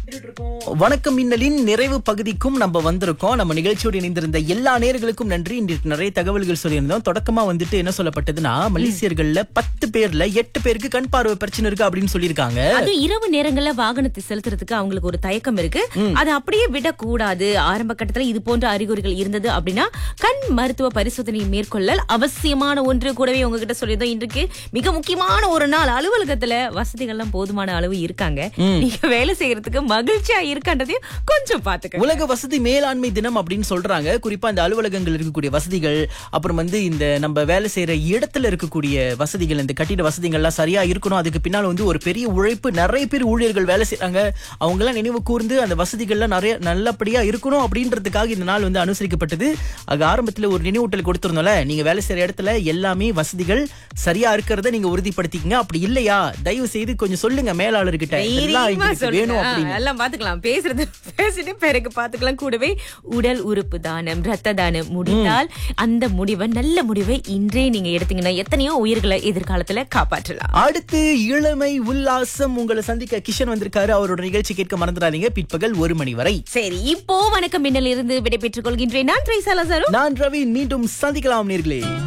வணக்கம் மின்னலின் நிறைவு பகுதிக்கும் நம்ம வந்திருக்கோம் நம்ம நிகழ்ச்சியோடு இணைந்திருந்த எல்லா நேர்களுக்கும் நன்றி இன்றைக்கு நிறைய தகவல்கள் சொல்லியிருந்தோம் தொடக்கமா வந்துட்டு என்ன சொல்லப்பட்டதுன்னா மலேசியர்கள்ல பத்து பேர்ல எட்டு பேருக்கு கண் பார்வை பிரச்சனை இருக்கு அப்படின்னு சொல்லியிருக்காங்க அது இரவு நேரங்கள்ல வாகனத்தை செலுத்துறதுக்கு அவங்களுக்கு ஒரு தயக்கம் இருக்கு அதை அப்படியே விடக்கூடாது ஆரம்ப கட்டத்துல இது போன்ற அறிகுறிகள் இருந்தது அப்படின்னா கண் மருத்துவ பரிசோதனை மேற்கொள்ளல் அவசியமான ஒன்று கூடவே உங்ககிட்ட சொல்லியிருந்தோம் இன்றைக்கு மிக முக்கியமான ஒரு நாள் அலுவலகத்துல வசதிகள்லாம் போதுமான அளவு இருக்காங்க நீங்க வேலை செய்யறதுக்கு மகிழ்ச்சியா இருக்கான்றதையும் கொஞ்சம் பாத்துக்க உலக வசதி மேலாண்மை தினம் அப்படின்னு சொல்றாங்க குறிப்பா இந்த அலுவலகங்கள் இருக்கக்கூடிய வசதிகள் அப்புறம் வந்து இந்த நம்ம வேலை செய்யற இடத்துல இருக்கக்கூடிய வசதிகள் இந்த கட்டிட வசதிகள்லாம் சரியா இருக்கணும் அதுக்கு பின்னால வந்து ஒரு பெரிய உழைப்பு நிறைய பேர் ஊழியர்கள் வேலை செய்றாங்க அவங்க எல்லாம் நினைவு கூர்ந்து அந்த வசதிகள்லாம் நிறைய நல்லபடியா இருக்கணும் அப்படின்றதுக்காக இந்த நாள் வந்து அனுசரிக்கப்பட்டது அது ஆரம்பத்துல ஒரு நினைவூட்டல் கொடுத்திருந்தோம்ல நீங்க வேலை செய்யற இடத்துல எல்லாமே வசதிகள் சரியா இருக்கிறத நீங்க உறுதிப்படுத்திக்கங்க அப்படி இல்லையா தயவு செய்து கொஞ்சம் சொல்லுங்க மேலாளர்கிட்ட இதெல்லாம் தைரியமா எங்களுக்கு சொல்லுங்க. வேணும் ஆ, அப்படின்னு எல்லாம் பாத்துக்கலாம் பேசுறது பேசிட்டு பிறகு பாத்துக்கலாம் கூடவே உடல் உறுப்பு தானம் ரத்த தானம் முடிந்தால் அந்த முடிவை நல்ல முடிவை இன்றே நீங்க எடுத்தீங்கன்னா எத்தனையோ உயிர்களை எதிர்காலத்துல காப்பாற்றலாம் அடுத்து இளமை உல்லாசம் உங்களை சந்திக்க கிஷன் வந்திருக்காரு அவரோட நிகழ்ச்சி கேட்க மறந்துடாதீங்க பிற்பகல் ஒரு மணி வரை சரி இப்போ வணக்கம் மின்னல் இருந்து விடைபெற்றுக் கொள்கின்றேன் நான் திரைசாலா சாரும் நான் ரவி மீண்டும் சந்திக்கலாம் நேர்களே